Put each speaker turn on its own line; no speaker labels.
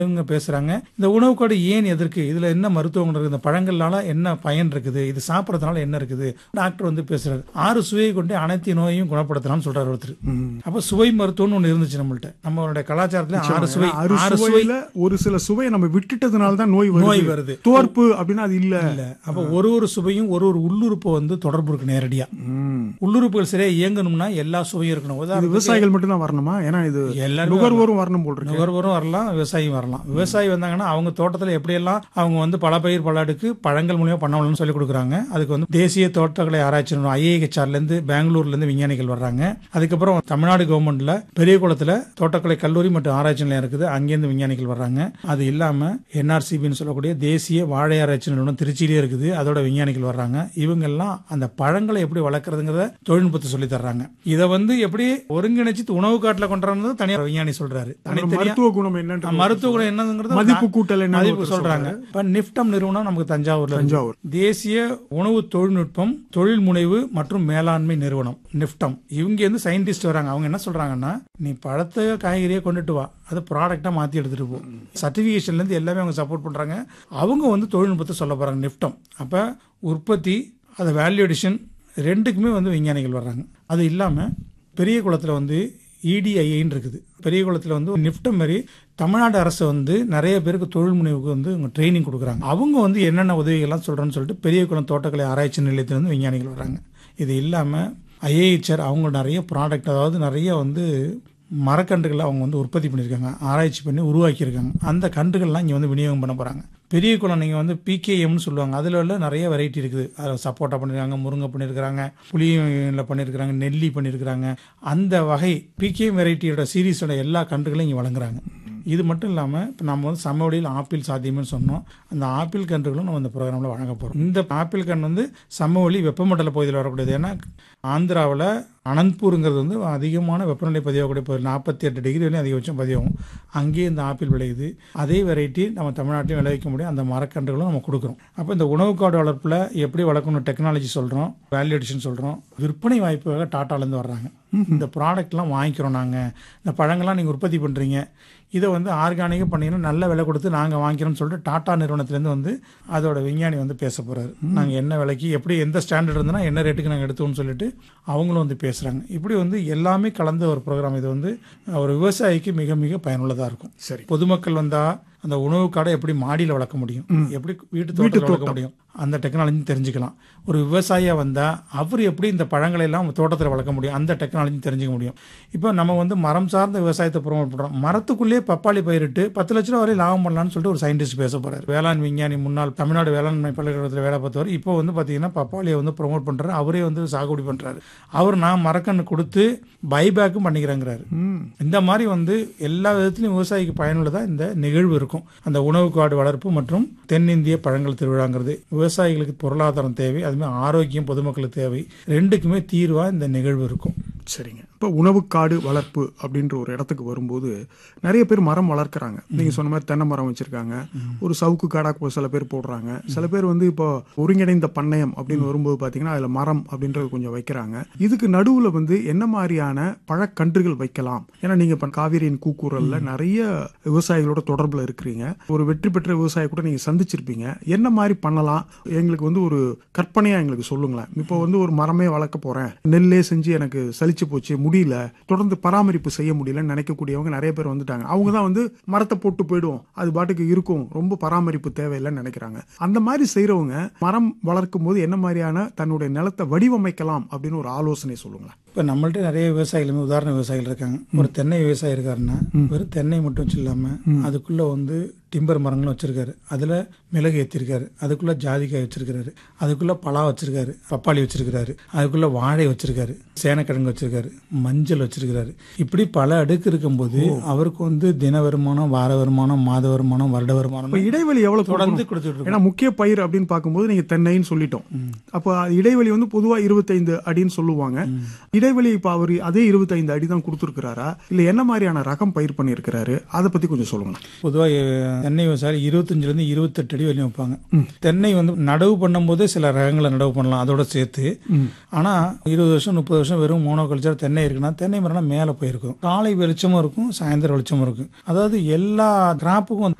இவங்க பேசுறாங்க இந்த உணவு காடு ஏன் எதற்கு இதுல என்ன மருத்துவம் இருக்குது இந்த பழங்கள்னால என்ன பயன் இருக்குது இது சாப்பிடறதுனால என்ன இருக்குது டாக்டர் வந்து பேசுறாரு ஆறு சுவையை கொண்டு அனைத்து நோயையும் குணப்படுத்தலாம்னு சொல்றாரு ஒருத்தர் அப்ப சுவை மருத்துவம்னு ஒண்ணு இருந்துச்சு நம்மள்ட்ட நம்மளுடைய கலாச்சாரத்துல ஆறு சுவை
அறு
ஆறு சுவை
சுவையில ஒரு சில சுவையை நம்ம விட்டுட்டதுனால தான் நோய் வருது
நோய் வருது
தோற்பு அப்படின்னா அது இல்ல
இல்ல அப்ப ஒரு ஒரு சுவையும் ஒரு ஒரு உள்ளுறுப்பு வந்து தொடர்பு இருக்கு நேரடியா
ம்.
உள்ளுறுப்புகள் சரியா இயங்கணும்னா எல்லா சுவையும் இருக்கணும்
இது
உதாரணத்துக்கு
விவசாயிகள் மட்டும் தான் வரணுமா ஏன்னா இது
எல்லாருமே
நுகர்வோரும் வரணும் போல் இருக்கு
நுகர்வோரும் வரலாம் விவசாயியும் வரலாம் விவசாயி வந்தாங்கன்னா அவங்க தோட்டத்தில் எப்படியெல்லாம் அவங்க வந்து பல பயிர் பல அடுக்கு பழங்கள் மூலியமா பண்ணணும்னு சொல்லி கொடுக்குறாங்க அதுக்கு வந்து தேசிய தோட்டக்கலை ஆராய்ச்சி நிறுவனம் ஐஏஹெச்ஆர்ல இருந்து பெங்களூர்ல இருந்து விஞ்ஞானிகள் வர்றாங்க அதுக்கப்புறம் தமிழ்நாடு கவர்மெண்ட்ல பெரிய குளத்துல தோட்டக்கலை கல்லூரி மற்றும் ஆராய்ச்சி நிலையம் இருக்குது அங்கேருந்து விஞ்ஞானிகள் வர்றாங்க அது இல்லாம என்ஆர்சிபின்னு சொல்லக்கூடிய தேசிய வாழை ஆராய்ச்சி நிறுவனம் திருச்சியிலே இருக்குது அதோட விஞ்ஞானிகள் வர்றாங்க இவங்க எல்லாம் அந்த பழங்களை எப்படி வளர்க்கறதுங்கிறத தொழில்நுட்பத்தை சொல்லி தர்றாங்க இதை வந்து எப்படி ஒருங்கிணைச்சு உணவு காட்டுல கொண்டு தனியார் விஞ்ஞானி சொல்றாரு
ஒரு
தனித்தனியா
மருத்துவ குணம் என்னன்னு
மருத்துவ குணம் என்னங்கிறது
மதிப்பு கூட்டல் என்ன
மதிப்பு சொல்றாங்க இப்ப நிப்டம் நிறுவனம் நமக்கு தஞ்சாவூர்ல இருக்கு.
தஞ்சாவூர்
தேசிய உணவு தொழில்நுட்பம் தொழில் முனைவு மற்றும் மேலாண்மை நிறுவனம் நிப்டம் இவங்க இருந்து சயின்டிஸ்ட் வராங்க அவங்க என்ன சொல்றாங்கன்னா நீ பழத்தை காய்கறியை கொண்டுட்டு வா அதை ப்ராடக்டா மாத்தி எடுத்துட்டு போ சர்டிபிகேஷன்ல இருந்து எல்லாமே அவங்க சப்போர்ட் பண்றாங்க அவங்க வந்து தொழில்நுட்பத்தை சொல்ல போறாங்க நிப்டம் அப்ப உற்பத்தி அது வேல்யூ அடிஷன் ரெண்டுக்குமே வந்து விஞ்ஞானிகள் வர்றாங்க அது இல்லாம பெரிய குளத்துல வந்து இடிஐன்னு இருக்குது பெரிய குளத்தில் வந்து நிஃப்டம் மாதிரி தமிழ்நாடு அரசு வந்து நிறைய பேருக்கு தொழில் முனைவுக்கு வந்து ட்ரைனிங் கொடுக்குறாங்க அவங்க வந்து என்னென்ன உதவிகள்லாம் சொல்கிறேன்னு சொல்லிட்டு பெரிய குளம் தோட்டக்கலை ஆராய்ச்சி நிலையத்திலேருந்து விஞ்ஞானிகள் வராங்க இது இல்லாமல் ஐஏஹெச்ஆர் அவங்க நிறைய ப்ராடக்ட் அதாவது நிறைய வந்து மரக்கன்றுகளை அவங்க வந்து உற்பத்தி பண்ணியிருக்காங்க ஆராய்ச்சி பண்ணி உருவாக்கியிருக்காங்க அந்த கன்றுகள்லாம் இங்கே வந்து விநியோகம் பண்ண போகிறாங்க பெரிய குளம் நீங்கள் வந்து பிகேஎம்னு சொல்லுவாங்க அதில் உள்ள நிறைய வெரைட்டி இருக்குது அதில் சப்போட்டா பண்ணியிருக்காங்க முருங்கை பண்ணியிருக்கிறாங்க புளியில் பண்ணியிருக்கிறாங்க நெல்லி பண்ணியிருக்கிறாங்க அந்த வகை பிகேஎம் வெரைட்டியோட சீரீஸோட எல்லா கன்றுகளையும் இங்கே வழங்குறாங்க இது மட்டும் இல்லாமல் இப்போ நம்ம வந்து சமவெளியில் ஆப்பிள் சாத்தியம்னு சொன்னோம் அந்த ஆப்பிள் கன்றுகளும் நம்ம இந்த ப்ரோக்ராமில் வழங்க போகிறோம் இந்த ஆப்பிள் கன்று வந்து சமவெளி வெப்பமண்டல பகுதியில் வரக்கூடியது ஏன்னா ஆந்திராவில் அனந்த்பூருங்கிறது வந்து அதிகமான வெப்பநிலை பதிவாகக்கூடிய பகுதி நாற்பத்தி எட்டு டிகிரி வரையும் அதிகபட்சம் பதிவாகும் அங்கேயே இந்த ஆப்பிள் விளையுது அதே வெரைட்டி நம்ம தமிழ்நாட்டிலும் விளைவிக்க முடியும் அந்த மரக்கன்றுகளும் நம்ம கொடுக்குறோம் அப்போ இந்த உணவு காடு வளர்ப்பில் எப்படி வளர்க்கணும் டெக்னாலஜி சொல்கிறோம் வேல்யூ அடிஷன் சொல்கிறோம் விற்பனை வாய்ப்புக்காக டாட்டாலேருந்து வர்றாங்க இந்த ப்ராடக்ட்லாம் வாங்கிக்கிறோம் நாங்கள் இந்த பழங்கள்லாம் நீங்கள் உற்பத்தி பண்ணுறீங்க இதை வந்து ஆர்கானிக்காக பண்ணீங்கன்னா நல்ல விலை கொடுத்து நாங்கள் வாங்கிக்கிறோம்னு சொல்லிட்டு டாடா நிறுவனத்துலேருந்து வந்து அதோட விஞ்ஞானி வந்து பேச போகிறாரு நாங்கள் என்ன விலைக்கு எப்படி எந்த ஸ்டாண்டர்ட் இருந்ததுன்னா என்ன ரேட்டுக்கு நாங்கள் எடுத்தோம்னு சொல்லிட்டு அவங்களும் வந்து பேசுகிறாங்க இப்படி வந்து எல்லாமே கலந்த ஒரு ப்ரோக்ராம் இது வந்து ஒரு விவசாயிக்கு மிக மிக பயனுள்ளதாக இருக்கும்
சரி
பொதுமக்கள் வந்தால் அந்த உணவு காடை எப்படி மாடியில் வளர்க்க முடியும் எப்படி வீட்டு தோட்டத்தில் வளர்க்க முடியும் அந்த டெக்னாலஜி தெரிஞ்சுக்கலாம் ஒரு விவசாயியா வந்தால் அவர் எப்படி இந்த பழங்களை எல்லாம் தோட்டத்தில் வளர்க்க முடியும் அந்த டெக்னாலஜி தெரிஞ்சுக்க முடியும் இப்போ நம்ம வந்து மரம் சார்ந்த விவசாயத்தை ப்ரொமோட் பண்ணுறோம் மரத்துக்குள்ளேயே பப்பாளி பயிரிட்டு பத்து லட்ச ரூபா வரை லாபம் பண்ணலாம்னு சொல்லிட்டு ஒரு சயின்டிஸ்ட் பேச போறாரு வேளாண் விஞ்ஞானி முன்னாள் தமிழ்நாடு வேளாண்மை பல்கலைக்கழகத்தில் வேலை பார்த்தவர் இப்போ வந்து பார்த்தீங்கன்னா பப்பாளியை வந்து ப்ரொமோட் பண்ணுறாரு அவரே வந்து சாகுபடி பண்ணுறாரு அவர் நான் மரக்கன்று கொடுத்து பைபேக்கும் பண்ணிக்கிறேங்கிறாரு இந்த மாதிரி வந்து எல்லா விதத்திலையும் விவசாயிக்கு பயனுள்ளதா இந்த நிகழ்வு இருக்கும் அந்த உணவு காடு வளர்ப்பு மற்றும் தென்னிந்திய பழங்கள் திருவிழாங்கிறது விவசாயிகளுக்கு பொருளாதாரம் தேவை அதுமாதிரி ஆரோக்கியம் பொதுமக்களுக்கு தேவை ரெண்டுக்குமே தீர்வா இந்த நிகழ்வு இருக்கும்
சரிங்க இப்போ உணவுக்காடு வளர்ப்பு அப்படின்ற ஒரு இடத்துக்கு வரும்போது நிறைய பேர் மரம் வளர்க்குறாங்க நீங்க சொன்ன மாதிரி தென்னை மரம் வச்சிருக்காங்க ஒரு சவுக்கு காடாக்கு சில பேர் போடுறாங்க சில பேர் வந்து இப்போ ஒருங்கிணைந்த பண்ணையம் அப்படின்னு வரும்போது பார்த்தீங்கன்னா அதில் மரம் அப்படின்றது கொஞ்சம் வைக்கிறாங்க இதுக்கு நடுவில் வந்து என்ன மாதிரியான பழக்கன்றுகள் வைக்கலாம் ஏன்னா நீங்க இப்போ காவிரியின் கூக்குரல்ல நிறைய விவசாயிகளோட தொடர்புல இருக்கிறீங்க ஒரு வெற்றி பெற்ற விவசாயி கூட நீங்க சந்திச்சிருப்பீங்க என்ன மாதிரி பண்ணலாம் எங்களுக்கு வந்து ஒரு கற்பனையா எங்களுக்கு சொல்லுங்களேன் இப்போ வந்து ஒரு மரமே வளர்க்க போறேன் நெல்லே செஞ்சு எனக்கு சலிச்சு போச்சு முடியல தொடர்ந்து பராமரிப்பு செய்ய முடியலன்னு நினைக்கக்கூடியவங்க நிறைய பேர் வந்துட்டாங்க அவங்க தான் வந்து மரத்தை போட்டு போயிடுவோம் அது பாட்டுக்கு இருக்கும் ரொம்ப பராமரிப்பு தேவையில்லைன்னு நினைக்கிறாங்க அந்த மாதிரி செய்றவங்க மரம் வளர்க்கும் போது என்ன மாதிரியான தன்னுடைய நிலத்தை வடிவமைக்கலாம் அப்படின்னு ஒரு ஆலோசனை சொல்லுங்களேன்
இப்போ நம்மள்ட்ட நிறைய விவசாயிகள் உதாரண விவசாயிகள் இருக்காங்க ஒரு தென்னை விவசாயி இருக்காருன்னா வெறும் தென்னை மட்டும் வச்சு இல்லாம அதுக்குள்ள வந்து டிம்பர் மரங்களும் வச்சிருக்காரு அதுல மிளகு ஏற்றிருக்காரு அதுக்குள்ள ஜாதிக்காய் வச்சிருக்காரு அதுக்குள்ள பலா வச்சிருக்காரு பப்பாளி வச்சிருக்காரு அதுக்குள்ள வாழை வச்சிருக்காரு சேனக்கிழங்கு வச்சிருக்காரு மஞ்சள் வச்சிருக்காரு இப்படி பல அடுக்கு இருக்கும்போது அவருக்கு வந்து தின வருமானம் வார வருமானம் மாத வருமானம் வருட வருமானம்
இப்போ இடைவெளி எவ்வளவு
தொடர்ந்து
தொடர்ந்து
கொடுத்துட்டு இருக்கோம்.
ஏன்னா முக்கிய பயிர் அப்படின்னு பார்க்கும்போது நீங்க தென்னைன்னு சொல்லிட்டோம் அப்போ அது இடைவெளி வந்து பொதுவா இருபத்தைந்து அடின்னு சொல்லுவாங்க இடைவெளி இப்போ அவர் அதே இருபத்தைந்து அடி தான் கொடுத்துருக்கிறாரா இல்ல என்ன மாதிரியான ரகம் பயிர் பண்ணியிருக்கிறாரு அதை பத்தி கொஞ்சம் சொல்லுங்களேன்
பொதுவாக தென்னை விவசாயம் இருபத்தஞ்சுல இருந்து இருபத்தெட்டு அடி வரையும் வைப்பாங்க தென்னை வந்து நடவு பண்ணும்போதே சில ரகங்களை நடவு பண்ணலாம் அதோட சேர்த்து ஆனா இருபது வருஷம் முப்பது வருஷம் வெறும் மோனோ கல்ச்சர் தென்னை இருக்குன்னா தென்னை மரம் மேல போயிருக்கும் காலை வெளிச்சமும் இருக்கும் சாயந்தரம் வெளிச்சமும் இருக்கும் அதாவது எல்லா கிராப்புக்கும்